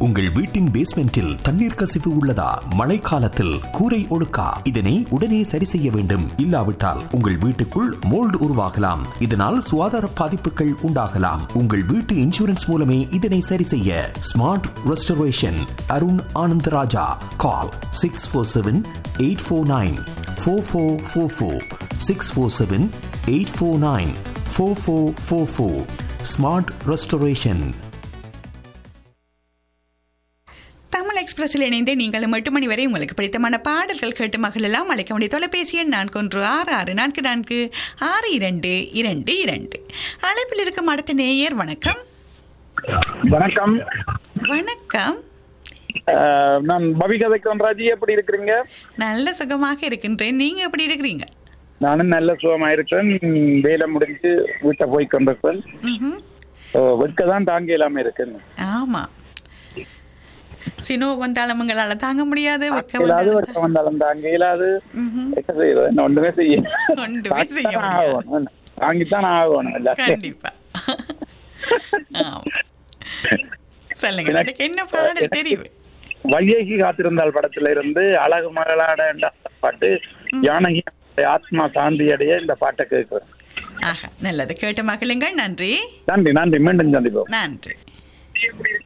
உங்கள் வீட்டின் பேஸ்மெண்டில் தண்ணீர் கசிவு உள்ளதா மழைக்காலத்தில் கூரை ஒழுக்கா இதனை உடனே சரி செய்ய வேண்டும் இல்லாவிட்டால் உங்கள் வீட்டுக்குள் மோல்டு உருவாகலாம் இதனால் சுகாதார பாதிப்புகள் உண்டாகலாம் உங்கள் வீட்டு இன்சூரன்ஸ் மூலமே இதனை சரி செய்ய smart restoration Arun Anandaraja call six four seven eight four nine four four four four six four seven eight four nine four four four four smart restoration Tamil எக்ஸ்பிரஸில் இணைந்து நீங்களும் எட்டு மணி வரை உங்களுக்கு பிடித்தமான பாடல்கள் கேட்டு மகளெல்லாம் அழைக்க வேண்டிய தொலைபேசி எண் நான்கு ஒன்று ஆறு ஆறு நான்கு நான்கு ஆறு இரண்டு இரண்டு இரண்டு அழைப்பில் இருக்கும் அடுத்த நேயர் வணக்கம் வணக்கம் வணக்கம் அஹ், நான் பவிகதைக்கன் ராஜி எப்படி இருக்கிறீங்க நல்ல சுகமாக இருக்கின்றேன் நீங்க எப்படி இருக்கிறீங்க நானும் நல்ல சுகமா இருக்கிறேன் வேலை முடிஞ்சு வீட்டை போய் கொண்டிருக்கேன் ம்ஹும். வெட்க தான் தாங்க இல்லாம இருக்கேன் ஆமா சினோ வந்தாலும் உங்களால தாங்க முடியாது வெட்கம் இயலாது வந்தாலும் வெட்க வந்தாலும் தாங்க இயலாது ம்ஹும். என்ன செய்யறது என்ன ஒன்றுமே செய்ய ஒன்றுமே செய்ய தாங்கித்தான் முடியாது. ஆகணும். தாங்கித்தான் ஆகணும் எல்லாத்தையும் கண்டிப்பா ஆமா சொல்லுங்க எனக்கு என்ன பாடல் தெரியும் வையகி காத்திருந்தால் படத்துல இருந்து அழகு மகளாட என்ற பாட்டு ஜானகி ஆத்மா சாந்தி அடைய இந்த பாட்டை கேட்கிறேன் ஆஹா நல்லது கேட்டு மகிழுங்கள் நன்றி நன்றி நன்றி மீண்டும் சந்திப்போம் நன்றி